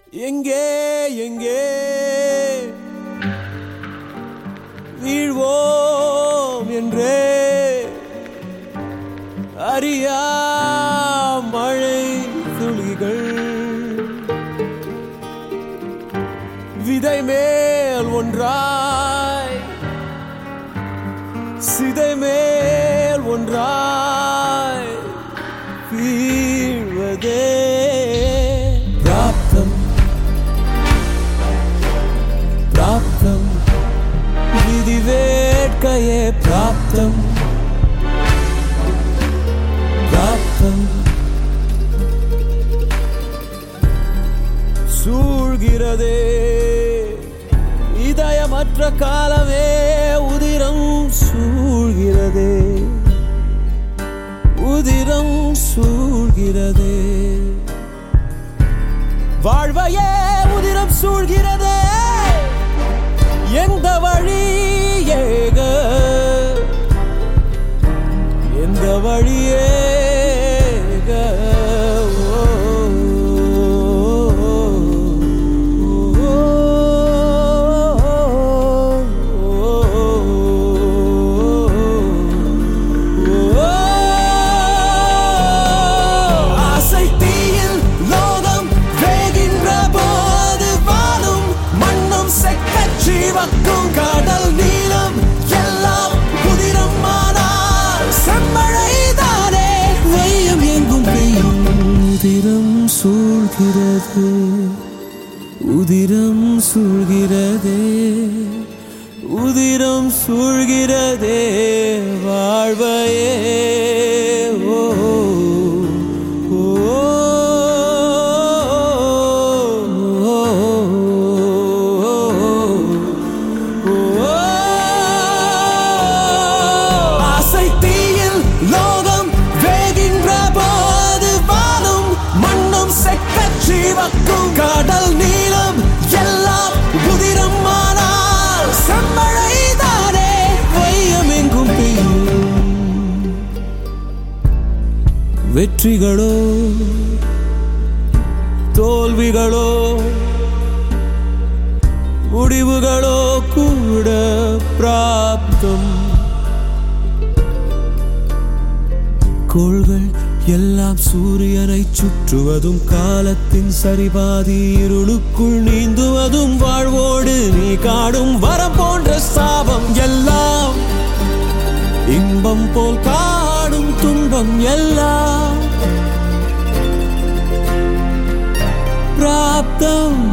எங்கே எங்கே வீழ்வோம் என்றே அறியா மழை துளிகள் விதை மேல் ஒன்றாய் சிதை மேல் ஒன்றாய் வீழ்வதே பிராப்தம் பிராப்தம் விதி வேட்கையே பிராப்தம் பிராப்தம் சூழ்கிறதே இதயமற்ற காலமே உதிரம் சூழ்கிறதே உதிரம் சூழ்கிறதே வாழ்வையே உதிரம் சூழ்கிறதே எந்த வழி ஏக எந்த வழியேக ஓ, ஆசை தீயில் லோகம் வேகின்ற போது வாழும் மண்ணும் செக்கச் சிவக்கும் கடல் நீளம் எல்லாம் குதிரம் ஆனால் செம்மழைதானே வெய்யம் எங்கும் பெய்யும் உதிரம் சூழ்கிறது உதிரம் சூழ்கிறதே உதிரம் சூழ்கிறதே வாழ்வையே ஓ ஓ, ஓ, ஆசை தீயில் லோகம் வேகின்ற போது வாழும் மண்ணும் செக்கச் சிவக்கும் கடல் நீளம் எல்லாம் உதிரம் ஆனால் செம்மழைதானே வையம் எங்கும் பெய்யும் வெற்றிகளோ தோல்விகளோ முடிவுகளோ கூட பிராப்தம் கோள்கள் எல்லாம் சூரியனை சுற்றுவதும் காலத்தின் சரிபாதி இருளுக்குள் நீந்துவதும் வாழ்வோடு நீ காடும் வரம் போன்ற சாபம் எல்லாம் இன்பம் போல் காடும் துன்பம் எல்லாம் பிராப்தம்